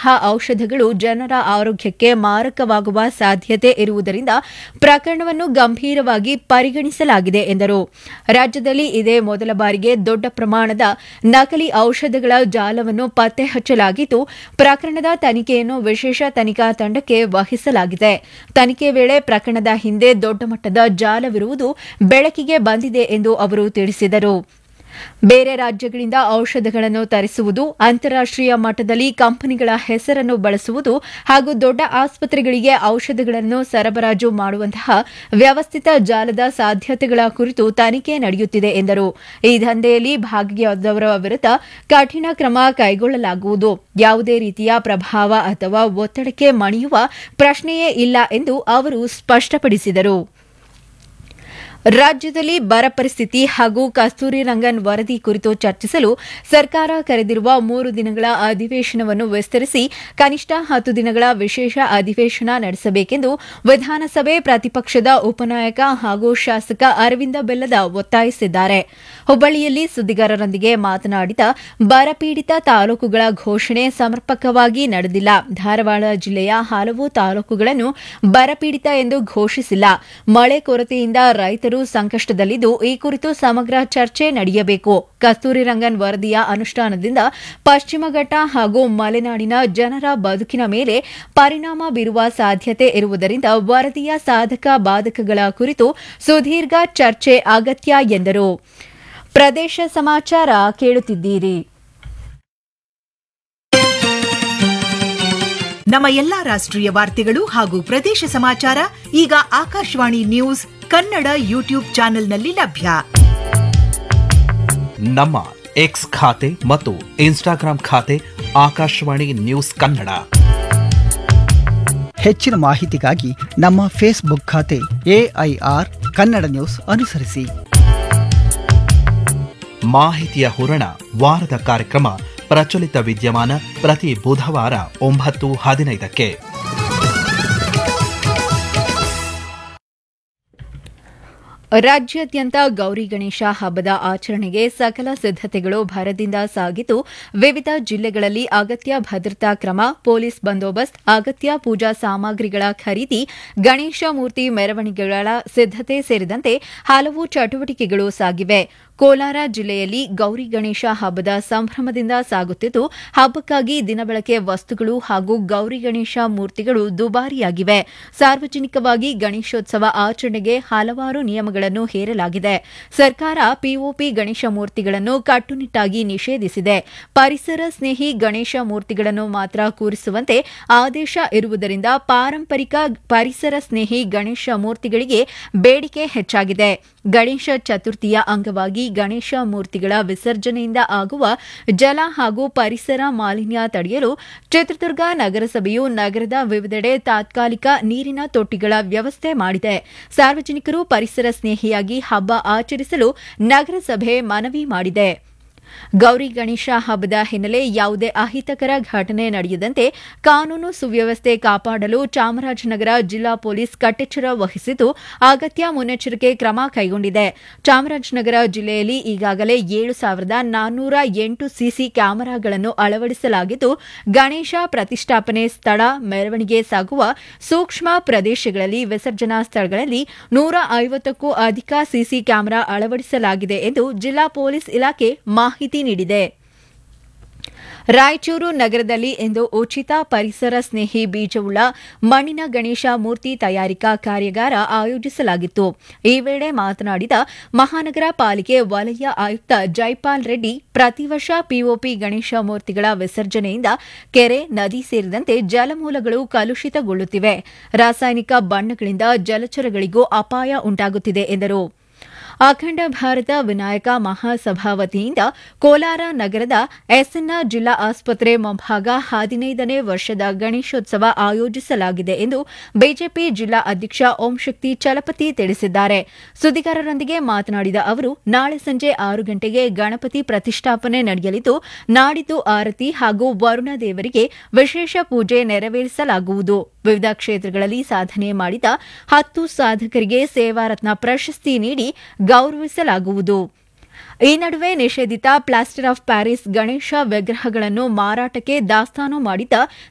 ಇಂತಹ ಔಷಧಗಳು ಜನರ ಆರೋಗ್ಯಕ್ಕೆ ಮಾರಕವಾಗುವ ಸಾಧ್ಯತೆ ಇರುವುದರಿಂದ ಪ್ರಕರಣವನ್ನು ಗಂಭೀರವಾಗಿ ಪರಿಗಣಿಸಲಾಗಿದೆ ಎಂದರು ರಾಜ್ಯದಲ್ಲಿ ಇದೇ ಮೊದಲ ಬಾರಿಗೆ ದೊಡ್ಡ ಪ್ರಮಾಣದ ನಕಲಿ ಔಷಧಗಳ ಜಾಲವನ್ನು ಪತ್ತೆ ಹಚ್ಚಲಾಗಿದ್ದು ಪ್ರಕರಣದ ತನಿಖೆಯನ್ನು ವಿಶೇಷ ತನಿಖಾ ತಂಡಕ್ಕೆ ವಹಿಸಲಾಗಿದೆ ತನಿಖೆ ವೇಳೆ ಪ್ರಕರಣದ ಹಿಂದೆ ದೊಡ್ಡ ಮಟ್ಟದ ಜಾಲವಿರುವುದು ಬೆಳಕಿಗೆ ಬಂದಿದೆ ಎಂದು ಅವರು ತಿಳಿಸಿದರು ಬೇರೆ ರಾಜ್ಯಗಳಿಂದ ಔಷಧಗಳನ್ನು ತರಿಸುವುದು ಅಂತಾರಾಷ್ಟೀಯ ಮಟ್ಟದಲ್ಲಿ ಕಂಪನಿಗಳ ಹೆಸರನ್ನು ಬಳಸುವುದು ಹಾಗೂ ದೊಡ್ಡ ಆಸ್ಪತ್ರೆಗಳಿಗೆ ಔಷಧಗಳನ್ನು ಸರಬರಾಜು ಮಾಡುವಂತಹ ವ್ಯವಸ್ಥಿತ ಜಾಲದ ಸಾಧ್ಯತೆಗಳ ಕುರಿತು ತನಿಖೆ ನಡೆಯುತ್ತಿದೆ ಎಂದರು ಈ ದಂಧೆಯಲ್ಲಿ ಭಾಗಿಯಾದವರ ವಿರುದ್ಧ ಕಠಿಣ ಕ್ರಮ ಕೈಗೊಳ್ಳಲಾಗುವುದು ಯಾವುದೇ ರೀತಿಯ ಪ್ರಭಾವ ಅಥವಾ ಒತ್ತಡಕ್ಕೆ ಮಣಿಯುವ ಪ್ರಶ್ನೆಯೇ ಇಲ್ಲ ಎಂದು ಅವರು ಸ್ಪಷ್ಟಪಡಿಸಿದರು ರಾಜ್ಯದಲ್ಲಿ ಬರ ಪರಿಸ್ಥಿತಿ ಹಾಗೂ ಕಸ್ತೂರಿ ರಂಗನ್ ವರದಿ ಕುರಿತು ಚರ್ಚಿಸಲು ಸರ್ಕಾರ ಕರೆದಿರುವ ಮೂರು ದಿನಗಳ ಅಧಿವೇಶನವನ್ನು ವಿಸ್ತರಿಸಿ ಕನಿಷ್ಠ ಹತ್ತು ದಿನಗಳ ವಿಶೇಷ ಅಧಿವೇಶನ ನಡೆಸಬೇಕೆಂದು ವಿಧಾನಸಭೆ ಪ್ರತಿಪಕ್ಷದ ಉಪನಾಯಕ ಹಾಗೂ ಶಾಸಕ ಅರವಿಂದ ಬೆಲ್ಲದ ಒತ್ತಾಯಿಸಿದ್ದಾರೆ ಹುಬ್ಬಳ್ಳಿಯಲ್ಲಿ ಸುದ್ದಿಗಾರರೊಂದಿಗೆ ಮಾತನಾಡಿದ ಬರಪೀಡಿತ ತಾಲೂಕುಗಳ ಘೋಷಣೆ ಸಮರ್ಪಕವಾಗಿ ನಡೆದಿಲ್ಲ ಧಾರವಾಡ ಜಿಲ್ಲೆಯ ಹಲವು ತಾಲೂಕುಗಳನ್ನು ಬರಪೀಡಿತ ಎಂದು ಘೋಷಿಸಿಲ್ಲ ಮಳೆ ಕೊರತೆಯಿಂದ ರೈತರು ಸಂಕಷ್ಟದಲ್ಲಿದ್ದು ಈ ಕುರಿತು ಸಮಗ್ರ ಚರ್ಚೆ ನಡೆಯಬೇಕು ಕಸ್ತೂರಿ ರಂಗನ್ ವರದಿಯ ಅನುಷ್ಠಾನದಿಂದ ಪಶ್ಚಿಮ ಘಟ್ಟ ಹಾಗೂ ಮಲೆನಾಡಿನ ಜನರ ಬದುಕಿನ ಮೇಲೆ ಪರಿಣಾಮ ಬೀರುವ ಸಾಧ್ಯತೆ ಇರುವುದರಿಂದ ವರದಿಯ ಸಾಧಕ ಬಾಧಕಗಳ ಕುರಿತು ಸುದೀರ್ಘ ಚರ್ಚೆ ಅಗತ್ಯ ಎಂದರು ಪ್ರದೇಶ ಸಮಾಚಾರ ಕೇಳುತ್ತಿದ್ದೀರಿ ನಮ್ಮ ಎಲ್ಲಾ ರಾಷ್ಟ್ರೀಯ ವಾರ್ತೆಗಳು ಹಾಗೂ ಪ್ರದೇಶ ಸಮಾಚಾರ ಈಗ ಆಕಾಶವಾಣಿ ನ್ಯೂಸ್ ಕನ್ನಡ ಯೂಟ್ಯೂಬ್ ಚಾನೆಲ್ನಲ್ಲಿ ಲಭ್ಯ ನಮ್ಮ ಎಕ್ಸ್ ಖಾತೆ ಮತ್ತು ಇನ್ಸ್ಟಾಗ್ರಾಂ ಖಾತೆ ಆಕಾಶವಾಣಿ ನ್ಯೂಸ್ ಕನ್ನಡ ಹೆಚ್ಚಿನ ಮಾಹಿತಿಗಾಗಿ ನಮ್ಮ ಫೇಸ್ಬುಕ್ ಖಾತೆ ಎಐಆರ್ ಕನ್ನಡ ನ್ಯೂಸ್ ಅನುಸರಿಸಿ ಮಾಹಿತಿಯ ಹೂರಣ ವಾರದ ಕಾರ್ಯಕ್ರಮ ಪ್ರಚಲಿತ ವಿದ್ಯಮಾನ ಪ್ರತಿ ಬುಧವಾರ ಒಂಬತ್ತು ಹದಿನೈದಕ್ಕೆ ರಾಜ್ಯಾದ್ಯಂತ ಗೌರಿ ಗಣೇಶ ಹಬ್ಬದ ಆಚರಣೆಗೆ ಸಕಲ ಸಿದ್ದತೆಗಳು ಭರದಿಂದ ಸಾಗಿದ್ದು ವಿವಿಧ ಜಿಲ್ಲೆಗಳಲ್ಲಿ ಅಗತ್ಯ ಭದ್ರತಾ ಕ್ರಮ ಪೊಲೀಸ್ ಬಂದೋಬಸ್ತ್ ಅಗತ್ಯ ಪೂಜಾ ಸಾಮಗ್ರಿಗಳ ಖರೀದಿ ಗಣೇಶ ಮೂರ್ತಿ ಮೆರವಣಿಗೆಗಳ ಸಿದ್ದತೆ ಸೇರಿದಂತೆ ಹಲವು ಚಟುವಟಿಕೆಗಳು ಸಾಗಿವೆ ಕೋಲಾರ ಜಿಲ್ಲೆಯಲ್ಲಿ ಗೌರಿ ಗಣೇಶ ಹಬ್ಬದ ಸಂಭ್ರಮದಿಂದ ಸಾಗುತ್ತಿದ್ದು ಹಬ್ಬಕ್ಕಾಗಿ ದಿನಬಳಕೆ ವಸ್ತುಗಳು ಹಾಗೂ ಗೌರಿ ಗಣೇಶ ಮೂರ್ತಿಗಳು ದುಬಾರಿಯಾಗಿವೆ ಸಾರ್ವಜನಿಕವಾಗಿ ಗಣೇಶೋತ್ಸವ ಆಚರಣೆಗೆ ಹಲವಾರು ನಿಯಮಗಳನ್ನು ಹೇರಲಾಗಿದೆ ಸರ್ಕಾರ ಪಿಒಪಿ ಗಣೇಶ ಮೂರ್ತಿಗಳನ್ನು ಕಟ್ಟುನಿಟ್ಟಾಗಿ ನಿಷೇಧಿಸಿದೆ ಪರಿಸರ ಸ್ನೇಹಿ ಗಣೇಶ ಮೂರ್ತಿಗಳನ್ನು ಮಾತ್ರ ಕೂರಿಸುವಂತೆ ಆದೇಶ ಇರುವುದರಿಂದ ಪಾರಂಪರಿಕ ಪರಿಸರ ಸ್ನೇಹಿ ಗಣೇಶ ಮೂರ್ತಿಗಳಿಗೆ ಬೇಡಿಕೆ ಹೆಚ್ಚಾಗಿದೆ ಗಣೇಶ ಚತುರ್ಥಿಯ ಅಂಗವಾಗಿ ಗಣೇಶ ಮೂರ್ತಿಗಳ ವಿಸರ್ಜನೆಯಿಂದ ಆಗುವ ಜಲ ಹಾಗೂ ಪರಿಸರ ಮಾಲಿನ್ಯ ತಡೆಯಲು ಚಿತ್ರದುರ್ಗ ನಗರಸಭೆಯು ನಗರದ ವಿವಿಧೆಡೆ ತಾತ್ಕಾಲಿಕ ನೀರಿನ ತೊಟ್ಟಿಗಳ ವ್ಯವಸ್ಥೆ ಮಾಡಿದೆ ಸಾರ್ವಜನಿಕರು ಪರಿಸರ ಸ್ನೇಹಿಯಾಗಿ ಹಬ್ಬ ಆಚರಿಸಲು ನಗರಸಭೆ ಮನವಿ ಮಾಡಿದೆ ಗೌರಿ ಗಣೇಶ ಹಬ್ಬದ ಹಿನ್ನೆಲೆ ಯಾವುದೇ ಅಹಿತಕರ ಘಟನೆ ನಡೆಯದಂತೆ ಕಾನೂನು ಸುವ್ಯವಸ್ಥೆ ಕಾಪಾಡಲು ಚಾಮರಾಜನಗರ ಜಿಲ್ಲಾ ಪೊಲೀಸ್ ಕಟ್ಟೆಚ್ಚರ ವಹಿಸಿದ್ದು ಅಗತ್ಯ ಮುನ್ನೆಚ್ಚರಿಕೆ ಕ್ರಮ ಕೈಗೊಂಡಿದೆ ಚಾಮರಾಜನಗರ ಜಿಲ್ಲೆಯಲ್ಲಿ ಈಗಾಗಲೇ ಏಳು ಸಾವಿರದ ನಾನ್ನೂರ ಎಂಟು ಸಿಸಿ ಕ್ಯಾಮೆರಾಗಳನ್ನು ಅಳವಡಿಸಲಾಗಿದ್ದು ಗಣೇಶ ಪ್ರತಿಷ್ಠಾಪನೆ ಸ್ಥಳ ಮೆರವಣಿಗೆ ಸಾಗುವ ಸೂಕ್ಷ್ಮ ಪ್ರದೇಶಗಳಲ್ಲಿ ವಿಸರ್ಜನಾ ಸ್ಥಳಗಳಲ್ಲಿ ನೂರ ಐವತ್ತಕ್ಕೂ ಅಧಿಕ ಸಿಸಿ ಕ್ಯಾಮೆರಾ ಅಳವಡಿಸಲಾಗಿದೆ ಎಂದು ಜಿಲ್ಲಾ ಪೊಲೀಸ್ ಇಲಾಖೆ ಮಾಹಿತಿ ನೀಡಿದೆ ರಾಯಚೂರು ನಗರದಲ್ಲಿ ಇಂದು ಉಚಿತ ಪರಿಸರ ಸ್ನೇಹಿ ಬೀಜವುಳ್ಳ ಮಣ್ಣಿನ ಗಣೇಶ ಮೂರ್ತಿ ತಯಾರಿಕಾ ಕಾರ್ಯಾಗಾರ ಆಯೋಜಿಸಲಾಗಿತ್ತು ಈ ವೇಳೆ ಮಾತನಾಡಿದ ಮಹಾನಗರ ಪಾಲಿಕೆ ವಲಯ ಆಯುಕ್ತ ಜೈಪಾಲ್ ರೆಡ್ಡಿ ಪ್ರತಿ ವರ್ಷ ಪಿಒಪಿ ಗಣೇಶ ಮೂರ್ತಿಗಳ ವಿಸರ್ಜನೆಯಿಂದ ಕೆರೆ ನದಿ ಸೇರಿದಂತೆ ಜಲಮೂಲಗಳು ಕಲುಷಿತಗೊಳ್ಳುತ್ತಿವೆ ರಾಸಾಯನಿಕ ಬಣ್ಣಗಳಿಂದ ಜಲಚರಗಳಿಗೂ ಅಪಾಯ ಉಂಟಾಗುತ್ತಿದೆ ಎಂದರು ಅಖಂಡ ಭಾರತ ವಿನಾಯಕ ಮಹಾಸಭಾ ವತಿಯಿಂದ ಕೋಲಾರ ನಗರದ ಎಸ್ಎನ್ಆರ್ ಜಿಲ್ಲಾ ಆಸ್ಪತ್ರೆ ಮುಂಭಾಗ ಹದಿನೈದನೇ ವರ್ಷದ ಗಣೇಶೋತ್ಸವ ಆಯೋಜಿಸಲಾಗಿದೆ ಎಂದು ಬಿಜೆಪಿ ಜಿಲ್ಲಾ ಅಧ್ಯಕ್ಷ ಓಂಶಕ್ತಿ ಚಲಪತಿ ತಿಳಿಸಿದ್ದಾರೆ ಸುದ್ದಿಗಾರರೊಂದಿಗೆ ಮಾತನಾಡಿದ ಅವರು ನಾಳೆ ಸಂಜೆ ಆರು ಗಂಟೆಗೆ ಗಣಪತಿ ಪ್ರತಿಷ್ಠಾಪನೆ ನಡೆಯಲಿದ್ದು ನಾಡಿದ್ದು ಆರತಿ ಹಾಗೂ ವರುಣ ದೇವರಿಗೆ ವಿಶೇಷ ಪೂಜೆ ನೆರವೇರಿಸಲಾಗುವುದು ವಿವಿಧ ಕ್ಷೇತ್ರಗಳಲ್ಲಿ ಸಾಧನೆ ಮಾಡಿದ ಹತ್ತು ಸಾಧಕರಿಗೆ ಸೇವಾರತ್ನ ಪ್ರಶಸ್ತಿ ನೀಡಿ ಗೌರವಿಸಲಾಗುವುದು ಈ ನಡುವೆ ನಿಷೇಧಿತ ಪ್ಲಾಸ್ಟರ್ ಆಫ್ ಪ್ಯಾರಿಸ್ ಗಣೇಶ ವಿಗ್ರಹಗಳನ್ನು ಮಾರಾಟಕ್ಕೆ ದಾಸ್ತಾನು ಮಾಡಿದ್ದ